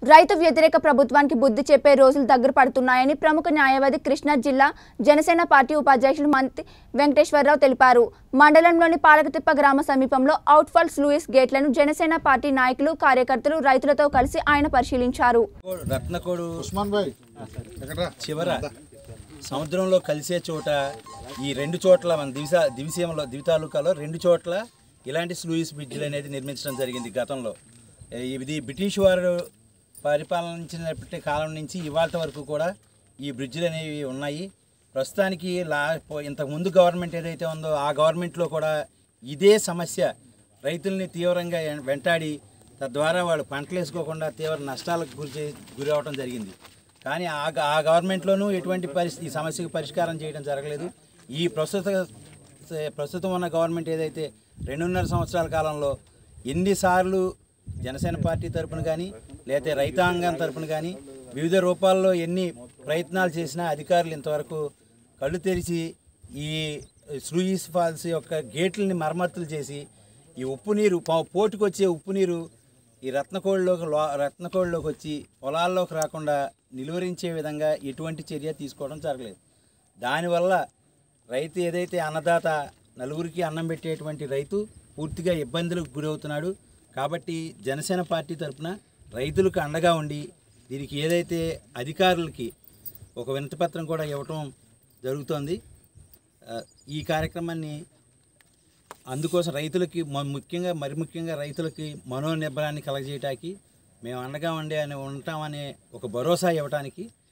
రైతు వ్యతిరేక ప్రభుత్వానికి బుద్ధి చెప్పే రోజులు దగ్గర పడుతున్నాయని ప్రముఖ న్యాయవాది కృష్ణా జిల్లా జనసేన పార్టీ ఉపాధ్యక్షులు మంత్రి వెంకటేశ్వరరావు తెలిపారు మండలంలోని పాలకతిప్ప గ్రామ సమీపంలో అవుట్ఫాల్స్ లూయిస్ గేట్లను జనసేన పార్టీ నాయకులు కార్యకర్తలు రైతులతో కలిసి ఆయన పరిశీలించారు రత్నకోడు ఉస్మాన్ భాయ్ ఎక్కడ్రా చివర సముద్రంలో కలిసే చోట ఈ రెండు చోట్ల మన దివిసా దివిసీమలో దివి తాలూకాలో రెండు చోట్ల ఇలాంటి స్లూయిస్ బ్రిడ్జిలు అనేది నిర్మించడం జరిగింది గతంలో ఏ, ఇది బ్రిటిష్ వారు పరిపాలించినప్పటి కాలం నుంచి ఇవాళ వరకు కూడా ఈ బ్రిడ్జిలు అనేవి ఉన్నాయి ప్రస్తుతానికి లా పో- ఇంతకుముందు గవర్నమెంట్ ఏదైతే ఉందో ఆ గవర్నమెంట్లో కూడా ఇదే సమస్య రైతుల్ని తీవ్రంగా ఎం- వెంటాడి తద్వారా వాళ్ళు పంటలు వేసుకోకుండా తీవ్ర నష్టాలకు గురి చే- గురి అవడం జరిగింది కానీ ఆ గ- ఆ గవర్నమెంట్లోనూ ఎటువంటి పరిస్థితి ఈ సమస్యకు పరిష్కారం చేయడం జరగలేదు ఈ ప్రస్తుత ప్రస్తుతం ఉన్న గవర్నమెంట్ ఏదైతే రెండున్నర సంవత్సరాల కాలంలో ఎన్నిసార్లు జనసేన పార్టీ తరపున కానీ లేకపోతే రైతాంగం తరపున కానీ వివిధ రూపాల్లో ఎన్ని ప్రయత్నాలు చేసినా అధికారులు ఇంతవరకు కళ్ళు తెరిచి ఈ స్లూయిస్ ఫాల్స్ యొక్క గేట్లని మరమ్మతులు చేసి ఈ ఉప్పు నీరు పో- పోటుకొచ్చే ఉప్పు నీరు ఈ రత్నకోళ్ళలోకి లో రత్నకోళ్ళలోకి వచ్చి పొలాల్లోకి రాకుండా నిలువరించే విధంగా ఎటువంటి చర్య తీసుకోవడం జరగలేదు దానివల్ల రైతు ఏదైతే అన్నదాత నలుగురికి అన్నం పెట్టేటువంటి రైతు పూర్తిగా ఇబ్బందులకు గురవుతున్నాడు కాబట్టి జనసేన పార్టీ తరఫున రైతులకు అండగా ఉండి దీనికి ఏదైతే అధికారులకి ఒక వినతిపత్రం కూడా ఇవ్వటం జరుగుతోంది ఆ, ఈ కార్యక్రమాన్ని అందుకోసం రైతులకి మ- ముఖ్యంగా మరి ముఖ్యంగా రైతులకి మనోనిబ్బరాన్ని కలగజేయటానికి మేము అండగా ఉండే అని ఉంటామనే ఒక భరోసా ఇవ్వటానికి